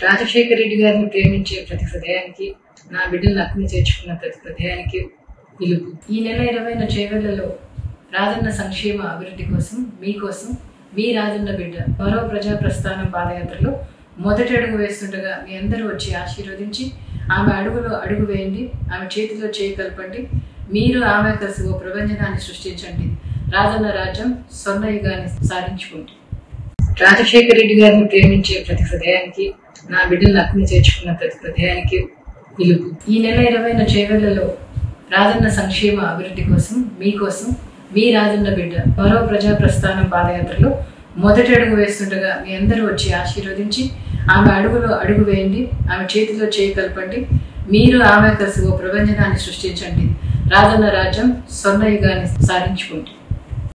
రాజశేఖర రెడ్డి గారిని ప్రేమించే ప్రతి హృదయానికి నా బిడ్డలు నక్కుని చేర్చుకున్న ప్రతి హృదయానికి పిలుపు ఈ నెల ఇరవైన చేవెళ్లలో రాజన్న సంక్షేమ అభివృద్ధి కోసం మీకోసం మీ రాజన్న బిడ్డ మరో ప్రజా ప్రస్థానం పాదయాత్రలో మొదటి అడుగు వేస్తుండగా మీ అందరూ వచ్చి ఆశీర్వదించి ఆమె అడుగులో అడుగు వేయండి ఆమె చేతిలో చేయి కలపండి మీరు ఆమె కలిసి ఓ ప్రపంచనాన్ని సృష్టించండి రాజన్న రాజ్యం స్వర్ణ యుగాన్ని సాధించుకోండి రాజశేఖర రెడ్డి గారిని ప్రేమించే ప్రతి హృదయానికి నా బిడ్డలు నక్కుని చేర్చుకున్న ప్రతి హృదయానికి పిలుపు ఈ నెల ఇరవైన చేవెళ్లలో రాజన్న సంక్షేమ అభివృద్ధి కోసం మీకోసం మీ రాజన్న బిడ్డ మరో ప్రజా ప్రస్థానం పాదయాత్రలో మొదటి అడుగు వేస్తుండగా మీ అందరూ వచ్చి ఆశీర్వదించి ఆమె అడుగులో అడుగు వేయండి ఆమె చేతిలో చేయి కలపండి మీరు ఆమె కలిసి ఓ ప్రపంచనాన్ని సృష్టించండి రాజన్న రాజ్యం స్వర్ణ యుగాన్ని సాధించుకోండి